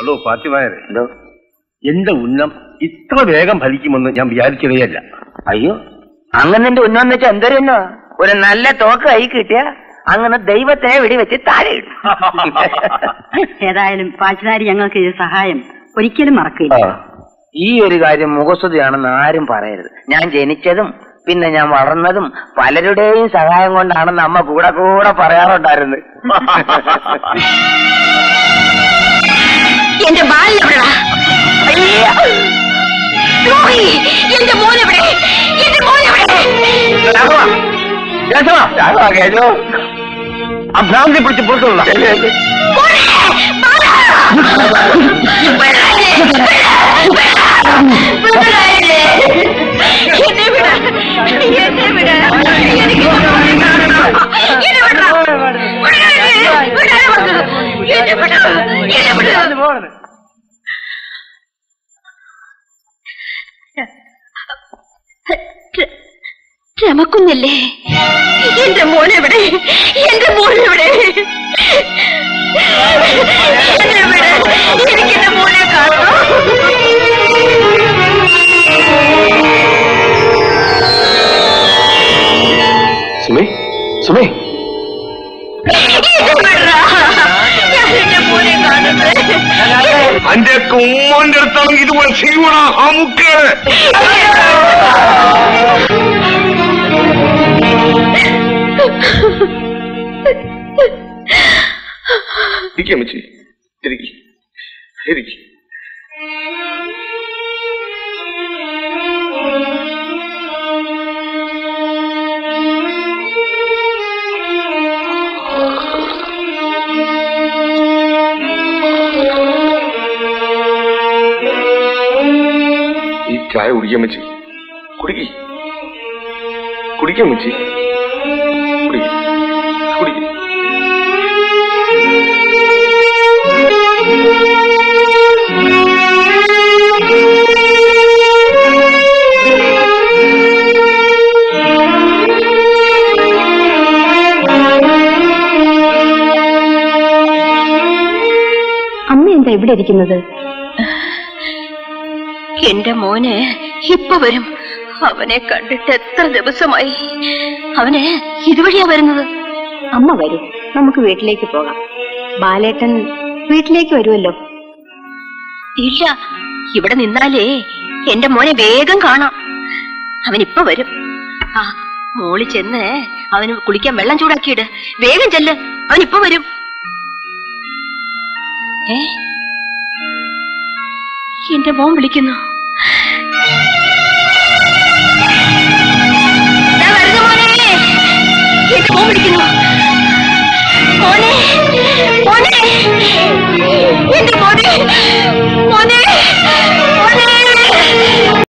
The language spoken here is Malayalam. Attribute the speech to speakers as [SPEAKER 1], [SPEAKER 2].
[SPEAKER 1] എടോ ഫാത്തിമാരെ
[SPEAKER 2] എന്തോ
[SPEAKER 1] എന്റെ ഉന്നം ഇത്ര വേഗം ഫലിക്കുമെന്ന് ഞാൻ വിചാരിച്ചതേയല്ല
[SPEAKER 2] അയ്യോ അങ്ങനെ എന്റെ ഉന്നോന്ന് വെച്ചാൽ എന്തോരെന്നോ ഒരു നല്ല തോക്ക് കൈ കിട്ടിയ അങ്ങനെ ദൈവത്തെ വെടിവെച്ച് താഴെ ഇടും
[SPEAKER 3] ഏതായാലും പാച്ചുകാരി ഞങ്ങൾക്ക് ഈ സഹായം ഒരിക്കലും മറക്കില്ല
[SPEAKER 2] ഈ ഒരു കാര്യം മുഖസ്തുതിയാണെന്ന് ആരും പറയരുത് ഞാൻ ജനിച്ചതും പിന്നെ ഞാൻ വളർന്നതും പലരുടെയും സഹായം കൊണ്ടാണെന്ന് അമ്മ കൂടെ കൂടെ പറയാറുണ്ടായിരുന്നു
[SPEAKER 4] എന്റെ ബാലിൽ എവിടെടാ ദ്രോഹി! എന്റെ മോനെവിടെ എന്റെ മോനെവിടെ
[SPEAKER 1] രാഘവ, രാഘവ, രാഘവ, കേശവ. ആ ഭ്രാന്തി പിടിച്ച് പുറത്തുള്ള
[SPEAKER 4] മോനെ! ബാലാ! വിടാതെ! വിടാതെ! എന്നെ വിടാ! എന്നെ വിടാ! എനിക്ക് എന്റെ മോനെ കാണണം. എന്നെ വിടാ! വിടാതെ! വിടാതെ പറഞ്ഞത്. എന്നെ വിടാ! എന്നെ വിടാ! ചമക്കുന്നില്ലേ എന്റെ മോനെവിടെ എന്റെ മോനെവിടെ എന്നെ വിടെ എനിക്ക് എന്റെ മോനെ കാണണം
[SPEAKER 1] സുമേ സുമേ
[SPEAKER 4] എന്നെ വിടടാ. ഞാൻ എന്റെ മോനെ കാണുന്നത്
[SPEAKER 1] അന്റെ ഉമ്മന്റെ അടുത്താണെങ്കിൽ ഇതുപോലെ ചെയ്യണ അമുക്ക് ഇരിക്കമ്മച്ചി ഇരിക്കി ഇരിക്കി ഈ ചായ കുടിക്കാമ്മച്ചി കുടിക്കി കുടിക്കാമ്മച്ചി കുടിക്കി കുടിക്കി
[SPEAKER 3] അമ്മ എന്താ ഇവിടെ ഇരിക്കുന്നത്
[SPEAKER 4] എന്റെ മോന് ഇപ്പൊ വരും അവനെ കണ്ടിട്ട് എത്ര ദിവസമായി അവന് ഇതുവഴിയാ വരുന്നത്
[SPEAKER 3] അമ്മ വരും നമുക്ക് വീട്ടിലേക്ക് പോകാം ബാലേട്ടൻ വീട്ടിലേക്ക് വരുമല്ലോ
[SPEAKER 4] ഇല്ല ഇവിടെ നിന്നാലേ എന്റെ മോനെ വേഗം കാണാം അവൻ ഇപ്പൊ വരും ആ മോളി ചെന്ന് അവന് കുളിക്കാൻ വെള്ളം ചൂടാക്കിയിട് വേഗം ചെല്ല് അവൻ ഇപ്പൊ വരും ഏ എന്റെ മോൻ വിളിക്കുന്നു ദാ വരുന്നു മോനെ. എന്റെ മോൻ വിളിക്കുന്നു